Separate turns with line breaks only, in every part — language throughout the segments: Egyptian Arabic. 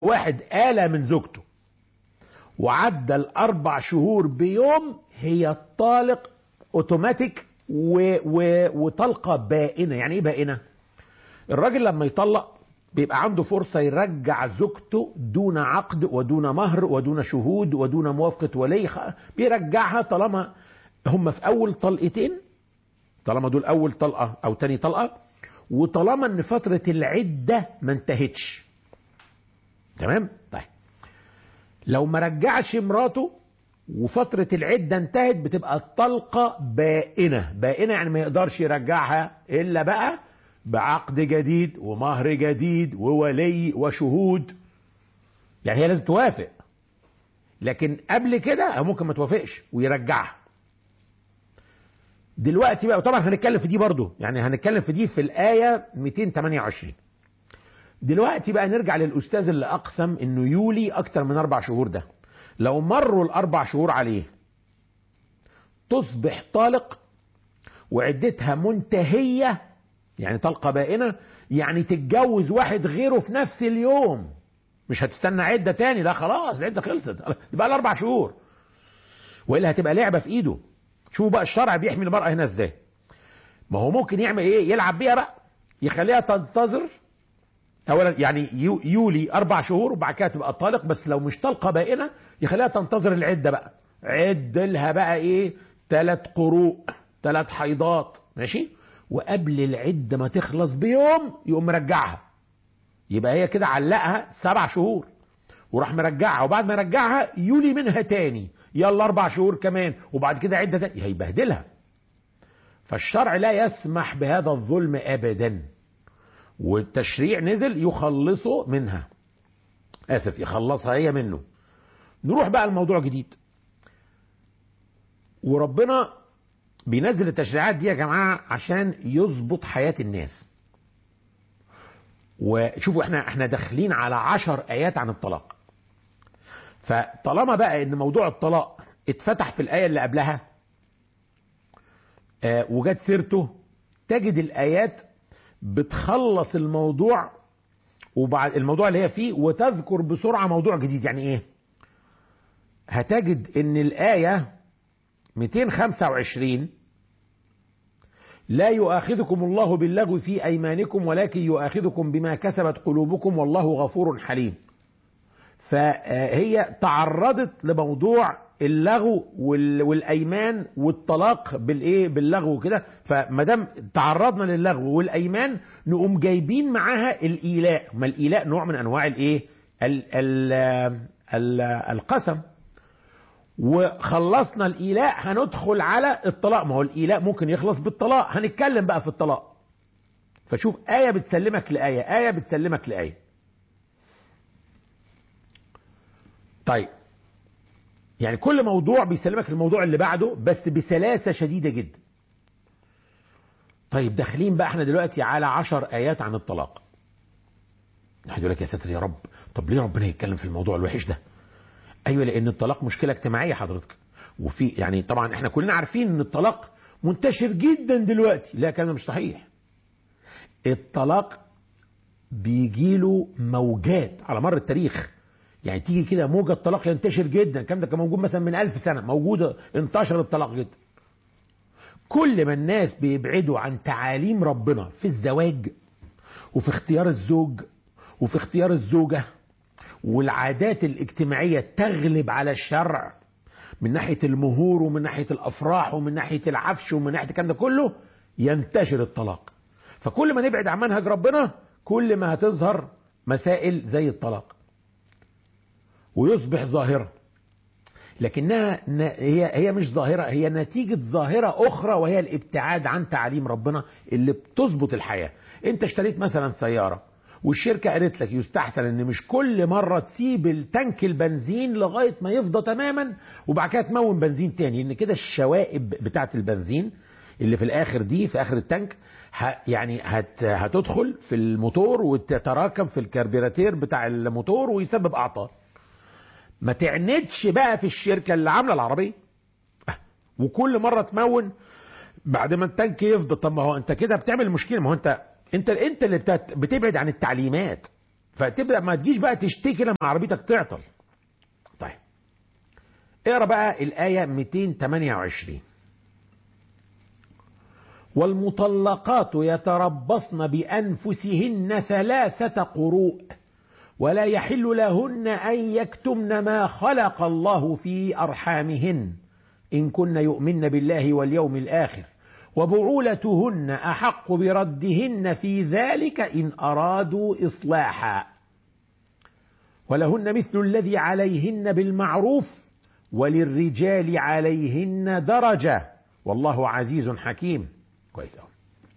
واحد آلة من زوجته وعدى الأربع شهور بيوم هي طالق أوتوماتيك و... و... وطلقة بائنة يعني إيه بائنة؟ الراجل لما يطلق بيبقى عنده فرصة يرجع زوجته دون عقد ودون مهر ودون شهود ودون موافقة ولي بيرجعها طالما هم في أول طلقتين طالما دول أول طلقة أو تاني طلقة وطالما إن فترة العدة ما انتهتش تمام؟ طيب لو ما رجعش مراته وفترة العدة انتهت بتبقى الطلقة بائنة بائنة يعني ما يقدرش يرجعها إلا بقى بعقد جديد ومهر جديد وولي وشهود يعني هي لازم توافق لكن قبل كده ممكن ما توافقش ويرجعها دلوقتي بقى طبعا هنتكلم في دي برضو يعني هنتكلم في دي في الآية 228 دلوقتي بقى نرجع للأستاذ اللي أقسم إنه يولي أكتر من أربع شهور ده لو مروا الأربع شهور عليه تصبح طالق وعدتها منتهية يعني طلقة بائنة يعني تتجوز واحد غيره في نفس اليوم مش هتستنى عدة تاني لا خلاص العدة خلصت يبقى الأربع شهور وإلا هتبقى لعبة في إيده شوفوا بقى الشرع بيحمي المرأة هنا إزاي ما هو ممكن يعمل إيه يلعب بيها بقى يخليها تنتظر اولا يعني يولي اربع شهور وبعد كده تبقى طالق بس لو مش طلقه بائنه يخليها تنتظر العده بقى عد لها بقى ايه ثلاث قروء ثلاث حيضات ماشي وقبل العده ما تخلص بيوم يقوم مرجعها يبقى هي كده علقها سبع شهور وراح مرجعها وبعد ما رجعها يولي منها تاني يلا اربع شهور كمان وبعد كده عده تاني هيبهدلها فالشرع لا يسمح بهذا الظلم ابدا والتشريع نزل يخلصه منها اسف يخلصها هي منه نروح بقى الموضوع جديد وربنا بينزل التشريعات دي يا جماعه عشان يظبط حياه الناس وشوفوا احنا احنا داخلين على عشر ايات عن الطلاق فطالما بقى ان موضوع الطلاق اتفتح في الايه اللي قبلها آه وجت سيرته تجد الايات بتخلص الموضوع وبعد الموضوع اللي هي فيه وتذكر بسرعة موضوع جديد يعني ايه هتجد ان الآية 225 لا يؤاخذكم الله باللغو في أيمانكم ولكن يؤاخذكم بما كسبت قلوبكم والله غفور حليم فهي تعرضت لموضوع اللغو والايمان والطلاق بالايه باللغو كده فما دام تعرضنا للغو والايمان نقوم جايبين معاها الايلاء ما الايلاء نوع من انواع الايه ال ال ال القسم وخلصنا الايلاء هندخل على الطلاق ما هو الايلاء ممكن يخلص بالطلاق هنتكلم بقى في الطلاق فشوف آية بتسلمك لآية آية بتسلمك لآية طيب يعني كل موضوع بيسلمك الموضوع اللي بعده بس بسلاسة شديدة جدا طيب داخلين بقى احنا دلوقتي على عشر آيات عن الطلاق واحد يقول لك يا ساتر يا رب طب ليه ربنا يتكلم في الموضوع الوحش ده ايوه لان الطلاق مشكله اجتماعيه حضرتك وفي يعني طبعا احنا كلنا عارفين ان الطلاق منتشر جدا دلوقتي لا كلام مش صحيح الطلاق بيجيله موجات على مر التاريخ يعني تيجي كده موجة طلاق ينتشر جدا الكلام ده كان موجود مثلا من ألف سنة موجودة انتشر الطلاق جدا كل ما الناس بيبعدوا عن تعاليم ربنا في الزواج وفي اختيار الزوج وفي اختيار الزوجة والعادات الاجتماعية تغلب على الشرع من ناحية المهور ومن ناحية الأفراح ومن ناحية العفش ومن ناحية الكلام ده كله ينتشر الطلاق فكل ما نبعد عن منهج ربنا كل ما هتظهر مسائل زي الطلاق ويصبح ظاهرة لكنها هي هي مش ظاهرة هي نتيجة ظاهرة أخرى وهي الابتعاد عن تعاليم ربنا اللي بتظبط الحياة أنت اشتريت مثلا سيارة والشركة قالت لك يستحسن ان مش كل مرة تسيب التانك البنزين لغاية ما يفضى تماما وبعد كده تمون بنزين تاني ان كده الشوائب بتاعة البنزين اللي في الاخر دي في اخر التانك يعني هت هتدخل في الموتور وتتراكم في الكربيراتير بتاع الموتور ويسبب اعطال ما تعندش بقى في الشركة اللي عاملة العربية وكل مرة تمون بعد ما التانك يفضى طب ما هو انت كده بتعمل مشكلة ما هو انت انت انت اللي بتبعد عن التعليمات فتبدا ما تجيش بقى تشتكي لما عربيتك تعطل طيب اقرا بقى الايه 228 والمطلقات يتربصن بانفسهن ثلاثه قروء ولا يحل لهن ان يكتمن ما خلق الله في ارحامهن ان كن يؤمن بالله واليوم الاخر وبعولتهن احق بردهن في ذلك ان ارادوا اصلاحا ولهن مثل الذي عليهن بالمعروف وللرجال عليهن درجه والله عزيز حكيم كويس قوي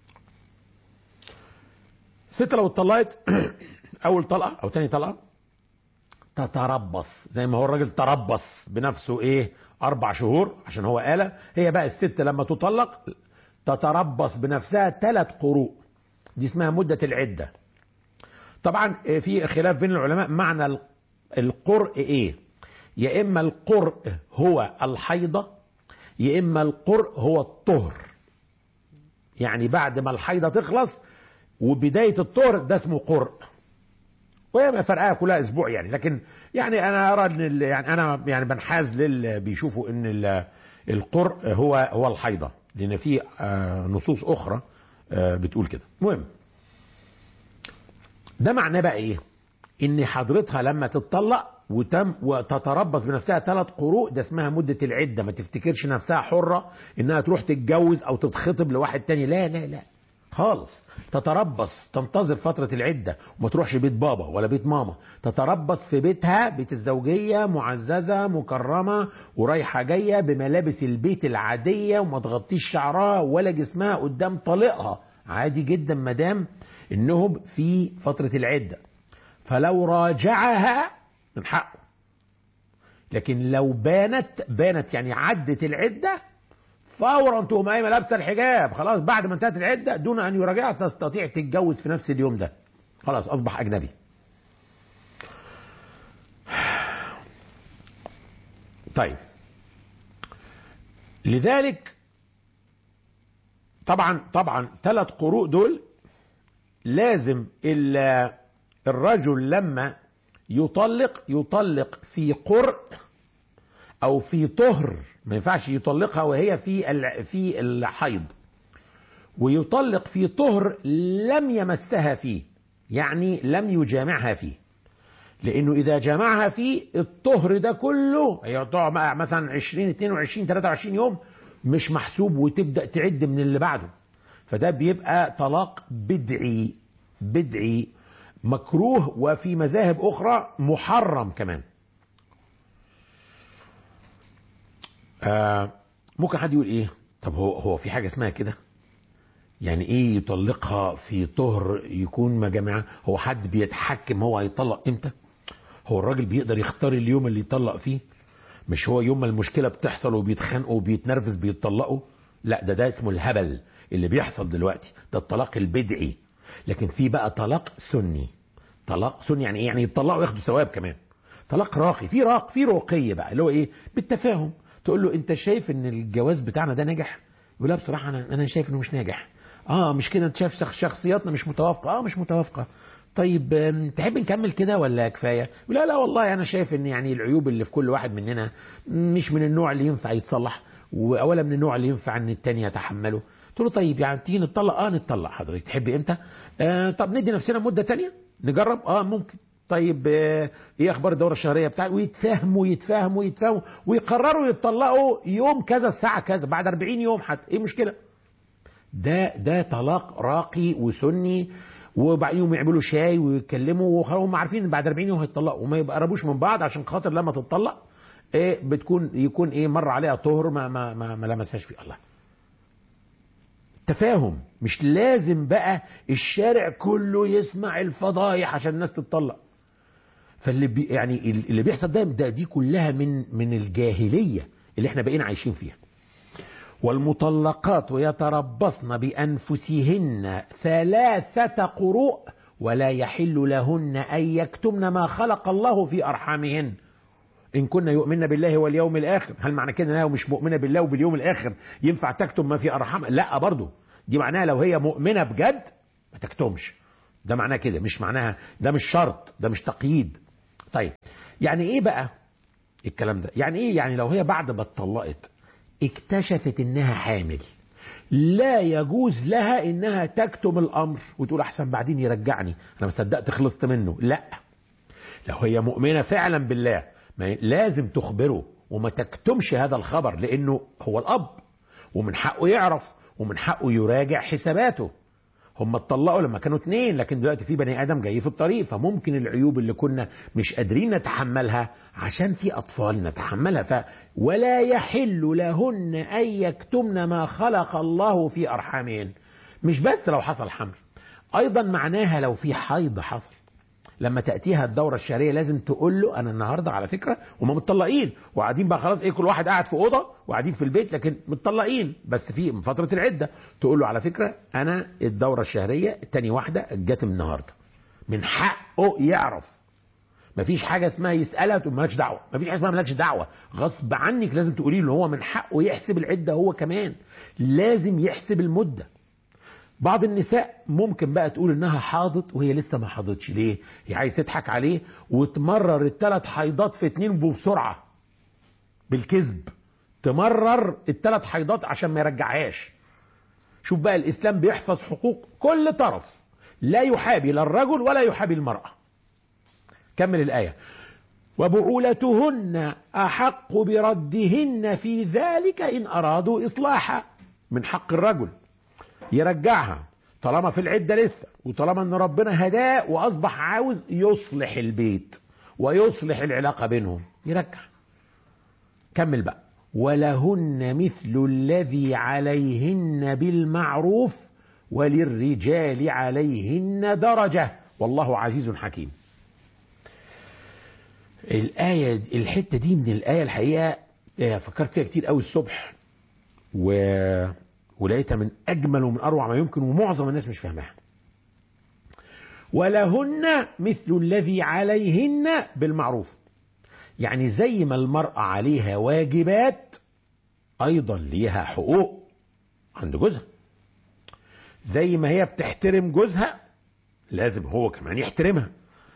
ست لو اتطلقت اول طلقه او تاني طلقه تتربص زي ما هو الراجل تربص بنفسه ايه اربع شهور عشان هو آلة هي بقى الست لما تطلق تتربص بنفسها ثلاث قروء دي اسمها مدة العدة طبعا في خلاف بين العلماء معنى القرء ايه يا اما القرء هو الحيضة يا اما القرء هو الطهر يعني بعد ما الحيضة تخلص وبداية الطهر ده اسمه قرء وهي فرقها كلها اسبوع يعني لكن يعني انا ارى ان يعني انا يعني بنحاز للي بيشوفوا ان القرء هو هو الحيضه لان في نصوص اخرى بتقول كده المهم ده معناه بقى ايه ان حضرتها لما تتطلق وتم وتتربص بنفسها ثلاث قروء ده اسمها مدة العدة ما تفتكرش نفسها حرة انها تروح تتجوز او تتخطب لواحد تاني لا لا لا خالص تتربص تنتظر فترة العدة وما تروحش بيت بابا ولا بيت ماما تتربص في بيتها بيت الزوجية معززة مكرمة ورايحة جاية بملابس البيت العادية وما تغطيش شعرها ولا جسمها قدام طليقها عادي جدا مدام انهم في فترة العدة فلو راجعها من حقه لكن لو بانت بانت يعني عدت العده فورا تقوم قايمه لابسه الحجاب خلاص بعد ما انتهت العده دون ان يراجعها تستطيع تتجوز في نفس اليوم ده خلاص اصبح اجنبي طيب لذلك طبعا طبعا ثلاث قروء دول لازم الرجل لما يطلق يطلق في قرء او في طهر ما ينفعش يطلقها وهي في في الحيض ويطلق في طهر لم يمسها فيه يعني لم يجامعها فيه لانه اذا جامعها فيه الطهر ده كله هي تقعد مثلا 20 22 23 يوم مش محسوب وتبدا تعد من اللي بعده فده بيبقى طلاق بدعي بدعي مكروه وفي مذاهب اخرى محرم كمان آه ممكن حد يقول ايه طب هو هو في حاجه اسمها كده يعني ايه يطلقها في طهر يكون ما جماعه هو حد بيتحكم هو هيطلق امتى هو الراجل بيقدر يختار اليوم اللي يطلق فيه مش هو يوم ما المشكله بتحصل وبيتخانقوا وبيتنرفز بيتطلقوا لا ده ده اسمه الهبل اللي بيحصل دلوقتي ده الطلاق البدعي لكن في بقى طلاق سني طلاق سني يعني ايه يعني يتطلقوا ياخدوا ثواب كمان طلاق راقي في راق في رقي بقى اللي هو ايه بالتفاهم تقول له انت شايف ان الجواز بتاعنا ده ناجح يقول لا بصراحه انا انا شايف انه مش ناجح اه مش كده انت شايف شخصياتنا مش متوافقه اه مش متوافقه طيب تحب نكمل كده ولا كفايه لا لا والله انا شايف ان يعني العيوب اللي في كل واحد مننا مش من النوع اللي ينفع يتصلح ولا من النوع اللي ينفع ان التاني يتحمله تقول له طيب يعني تيجي نتطلق اه نتطلق حضرتك تحب امتى آه طب ندي نفسنا مده تانية نجرب اه ممكن طيب آه ايه اخبار الدوره الشهريه بتاعتي ويتفاهموا يتفاهموا يتفاهموا ويقرروا يتطلقوا يوم كذا الساعه كذا بعد 40 يوم حتى ايه المشكله ده ده طلاق راقي وسني وبعد يوم يعملوا شاي ويتكلموا وهم عارفين ان بعد 40 يوم هيتطلقوا وما يقربوش من بعض عشان خاطر لما تتطلق ايه بتكون يكون ايه مر عليها طهر ما ما ما, ما لمسهاش فيه الله تفاهم مش لازم بقى الشارع كله يسمع الفضايح عشان الناس تتطلق فاللي بي يعني اللي بيحصل ده, ده دي كلها من من الجاهليه اللي احنا بقينا عايشين فيها والمطلقات يتربصن بانفسهن ثلاثه قروء ولا يحل لهن ان يكتمن ما خلق الله في ارحامهن ان كن يؤمن بالله واليوم الاخر هل معنى كده انها مش مؤمنه بالله وباليوم الاخر ينفع تكتم ما في ارحام لا برضه دي معناها لو هي مؤمنه بجد ما تكتمش ده معناه كده مش معناها ده مش شرط ده مش تقييد طيب يعني ايه بقى الكلام ده يعني ايه يعني لو هي بعد ما اتطلقت اكتشفت انها حامل لا يجوز لها انها تكتم الامر وتقول احسن بعدين يرجعني انا ما صدقت خلصت منه لا لو هي مؤمنه فعلا بالله ما لازم تخبره وما تكتمش هذا الخبر لانه هو الاب ومن حقه يعرف ومن حقه يراجع حساباته هم اتطلقوا لما كانوا اتنين لكن دلوقتي في بني ادم جاي في الطريق فممكن العيوب اللي كنا مش قادرين نتحملها عشان في اطفال نتحملها ف ولا يحل لهن ان يكتمن ما خلق الله في ارحامهن مش بس لو حصل حمل ايضا معناها لو في حيض حصل لما تاتيها الدوره الشهريه لازم تقول له انا النهارده على فكره هم متطلقين وقاعدين بقى خلاص ايه كل واحد قاعد في اوضه وقاعدين في البيت لكن متطلقين بس في من فتره العده تقول له على فكره انا الدوره الشهريه تاني واحده جت النهارده من حقه يعرف مفيش حاجه اسمها يسالها تقول مالكش دعوه مفيش حاجه اسمها مالكش دعوه غصب عنك لازم تقولي له هو من حقه يحسب العده هو كمان لازم يحسب المده بعض النساء ممكن بقى تقول انها حاضت وهي لسه ما حاضتش ليه هي عايز تضحك عليه وتمرر الثلاث حيضات في اتنين بسرعه بالكذب تمرر الثلاث حيضات عشان ما يرجعهاش شوف بقى الاسلام بيحفظ حقوق كل طرف لا يحابي لا الرجل ولا يحابي المراه كمل الايه وبعولتهن احق بردهن في ذلك ان ارادوا اصلاحا من حق الرجل يرجعها طالما في العده لسه وطالما ان ربنا هداه واصبح عاوز يصلح البيت ويصلح العلاقه بينهم يرجع كمل بقى ولهن مثل الذي عليهن بالمعروف وللرجال عليهن درجه والله عزيز حكيم الآية الحتة دي من الآية الحقيقة فكرت فيها كتير قوي الصبح و ولقيتها من اجمل ومن اروع ما يمكن ومعظم الناس مش فاهماها ولهن مثل الذي عليهن بالمعروف يعني زي ما المرأة عليها واجبات أيضا ليها حقوق عند جوزها زي ما هي بتحترم جوزها لازم هو كمان يحترمها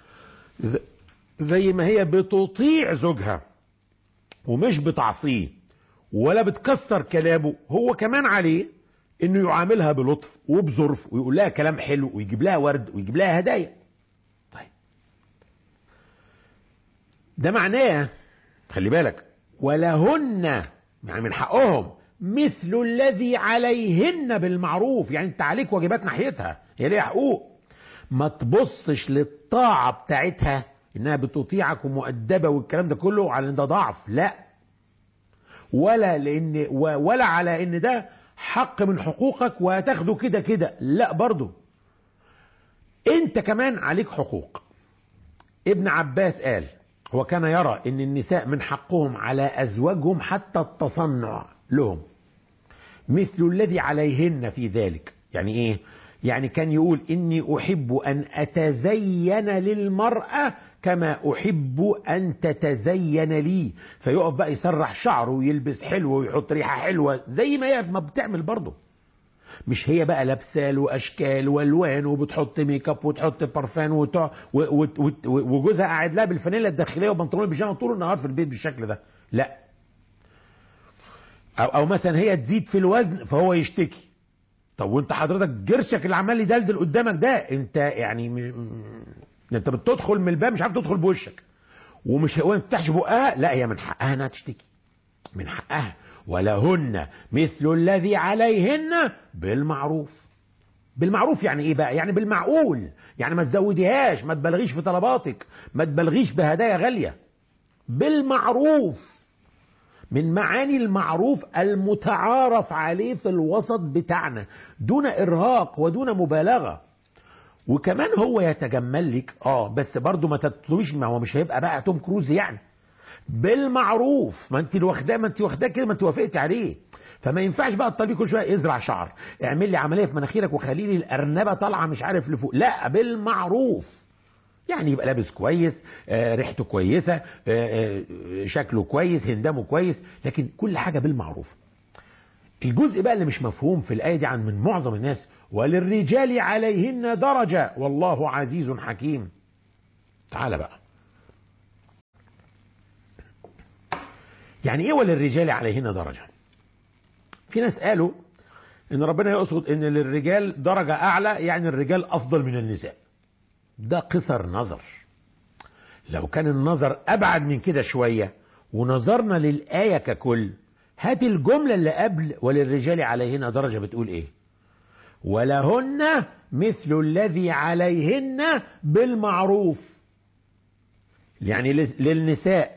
زي ما هي بتطيع زوجها ومش بتعصيه ولا بتكسر كلامه هو كمان عليه انه يعاملها بلطف وبظرف ويقول لها كلام حلو ويجيب لها ورد ويجيب لها هدايا طيب ده معناه خلي بالك ولهن يعني من حقهم مثل الذي عليهن بالمعروف يعني انت عليك واجبات ناحيتها هي ليها حقوق ما تبصش للطاعة بتاعتها انها بتطيعك ومؤدبة والكلام ده كله على ان ده ضعف لا ولا لان ولا على ان ده حق من حقوقك وهتاخده كده كده لا برضه انت كمان عليك حقوق ابن عباس قال هو كان يرى ان النساء من حقهم على ازواجهم حتى التصنع لهم مثل الذي عليهن في ذلك يعني ايه يعني كان يقول اني احب ان اتزين للمراه كما احب ان تتزين لي فيقف بقى يسرح شعره ويلبس حلو ويحط ريحه حلوه زي ما هي ما بتعمل برضه مش هي بقى لابسه واشكال والوان وبتحط ميك اب وتحط برفان وتع... و... و... و... وجوزها قاعد لها بالفانيلا الداخليه وبنطلون البيجامه طول النهار في البيت بالشكل ده لا او او مثلا هي تزيد في الوزن فهو يشتكي طب وانت حضرتك جرشك اللي عمال يدلدل قدامك ده انت يعني م... انت بتدخل من الباب مش عارف تدخل بوشك ومش هو ما بتفتحش بقها لا هي من حقها انها تشتكي من حقها ولهن مثل الذي عليهن بالمعروف بالمعروف يعني ايه بقى يعني بالمعقول يعني ما تزوديهاش ما تبالغيش في طلباتك ما تبالغيش بهدايا غاليه بالمعروف من معاني المعروف المتعارف عليه في الوسط بتاعنا دون ارهاق ودون مبالغه وكمان هو يتجمل لك اه بس برضه ما تطلبيش ما هو مش هيبقى بقى توم كروز يعني بالمعروف ما انت واخداه ما انت واخداه كده ما انت وافقتي عليه فما ينفعش بقى تطلبي كل شويه ازرع شعر اعمل لي عمليه في مناخيرك وخلي لي الارنبه طالعه مش عارف لفوق لا بالمعروف يعني يبقى لابس كويس آه ريحته كويسه آه آه شكله كويس هندامه كويس لكن كل حاجه بالمعروف الجزء بقى اللي مش مفهوم في الايه دي عن من معظم الناس وللرجال عليهن درجة والله عزيز حكيم تعال بقى يعني ايه وللرجال عليهن درجة في ناس قالوا ان ربنا يقصد ان للرجال درجة اعلى يعني الرجال افضل من النساء ده قصر نظر لو كان النظر ابعد من كده شوية ونظرنا للآية ككل هات الجملة اللي قبل وللرجال عليهن درجة بتقول ايه ولهن مثل الذي عليهن بالمعروف يعني للنساء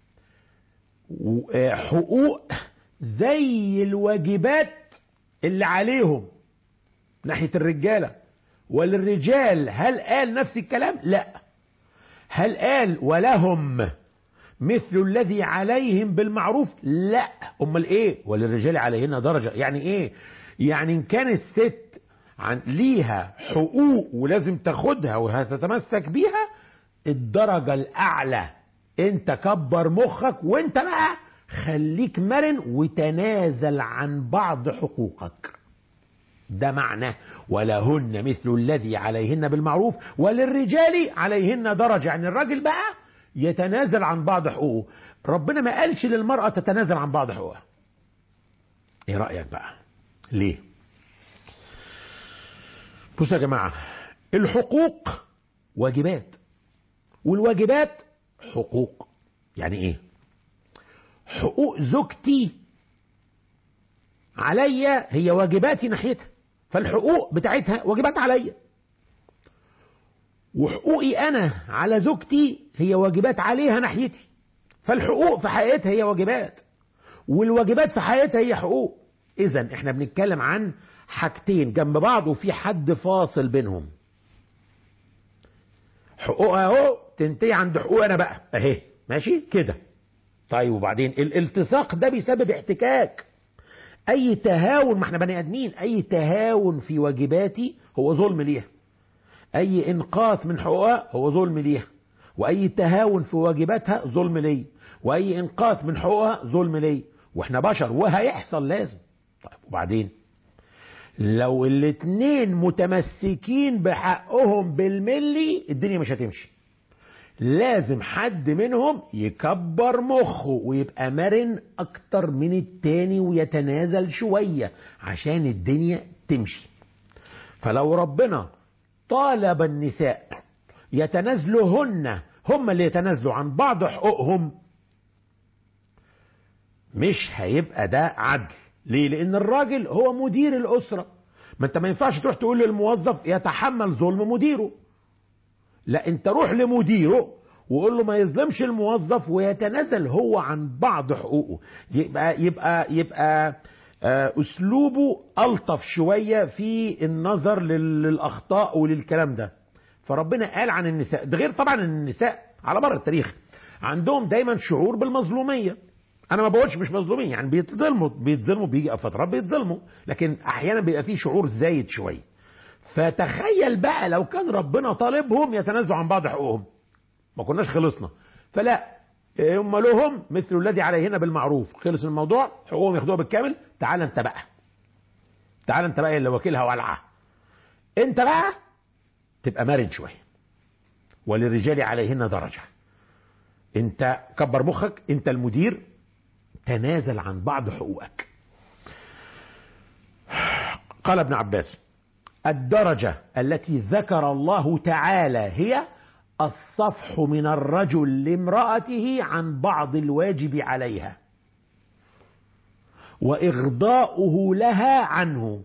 حقوق زي الواجبات اللي عليهم ناحية الرجالة وللرجال هل قال نفس الكلام لا هل قال ولهم مثل الذي عليهم بالمعروف لا امال ايه وللرجال عليهن درجة يعني ايه يعني ان كان الست عن ليها حقوق ولازم تاخدها وهتتمسك بيها الدرجة الاعلى انت كبر مخك وانت بقى خليك مرن وتنازل عن بعض حقوقك ده معنى ولهن مثل الذي عليهن بالمعروف وللرجال عليهن درجة يعني الراجل بقى يتنازل عن بعض حقوقه ربنا ما قالش للمرأة تتنازل عن بعض حقوقها ايه رأيك بقى ليه بصوا يا جماعة الحقوق واجبات والواجبات حقوق يعني ايه حقوق زوجتي عليا هي واجباتي ناحيتها فالحقوق بتاعتها واجبات عليا وحقوقي انا على زوجتي هي واجبات عليها ناحيتي فالحقوق في حقيقتها هي واجبات والواجبات في حقيقتها هي حقوق اذا احنا بنتكلم عن حاجتين جنب بعض وفي حد فاصل بينهم حقوقها اهو تنتهي عند حقوق انا بقى اهي ماشي كده طيب وبعدين الالتصاق ده بيسبب احتكاك اي تهاون ما احنا بني ادمين اي تهاون في واجباتي هو ظلم ليها اي انقاص من حقوقها هو ظلم ليها واي تهاون في واجباتها ظلم لي واي انقاص من حقوقها ظلم لي واحنا بشر وهيحصل لازم طيب وبعدين لو الاتنين متمسكين بحقهم بالملي الدنيا مش هتمشي لازم حد منهم يكبر مخه ويبقى مرن اكتر من التاني ويتنازل شوية عشان الدنيا تمشي فلو ربنا طالب النساء يتنازلهن هم اللي يتنازلوا عن بعض حقوقهم مش هيبقى ده عدل ليه لان الراجل هو مدير الاسرة ما انت ما ينفعش تروح تقول للموظف يتحمل ظلم مديره لا انت روح لمديره وقول له ما يظلمش الموظف ويتنازل هو عن بعض حقوقه يبقى يبقى يبقى اسلوبه الطف شويه في النظر للاخطاء وللكلام ده فربنا قال عن النساء ده غير طبعا النساء على مر التاريخ عندهم دايما شعور بالمظلوميه انا ما بقولش مش مظلومين يعني بيتظلموا بيتظلموا بيجي فترات بيتظلموا لكن احيانا بيبقى فيه شعور زايد شويه فتخيل بقى لو كان ربنا طالبهم يتنازلوا عن بعض حقوقهم ما كناش خلصنا فلا هم لهم مثل الذي عليهن بالمعروف خلص الموضوع حقوقهم ياخدوها بالكامل تعال انت بقى تعال انت بقى اللي وكيلها ولعه انت بقى تبقى مرن شويه وللرجال عليهن درجه انت كبر مخك انت المدير تنازل عن بعض حقوقك قال ابن عباس الدرجة التي ذكر الله تعالى هي الصفح من الرجل لامرأته عن بعض الواجب عليها وإغضاؤه لها عنه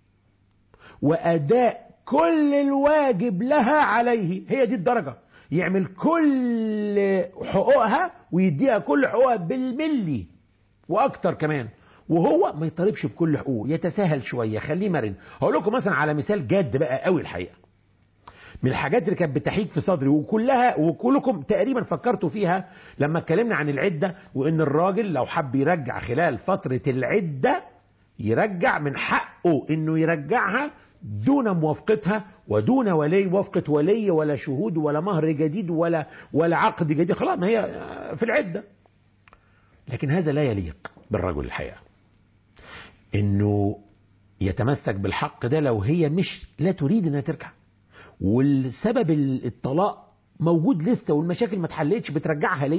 وأداء كل الواجب لها عليه هي دي الدرجة يعمل كل حقوقها ويديها كل حقوقها بالملي وأكتر كمان وهو ما يطالبش بكل حقوقه يتساهل شويه خليه مرن هقول لكم مثلا على مثال جاد بقى قوي الحقيقه من الحاجات اللي كانت بتحيك في صدري وكلها وكلكم تقريبا فكرتوا فيها لما اتكلمنا عن العده وان الراجل لو حب يرجع خلال فتره العده يرجع من حقه انه يرجعها دون موافقتها ودون ولي موافقه ولي ولا شهود ولا مهر جديد ولا ولا عقد جديد خلاص ما هي في العده لكن هذا لا يليق بالرجل الحقيقه انه يتمسك بالحق ده لو هي مش لا تريد انها ترجع والسبب الطلاق موجود لسه والمشاكل ما اتحلتش بترجعها ليه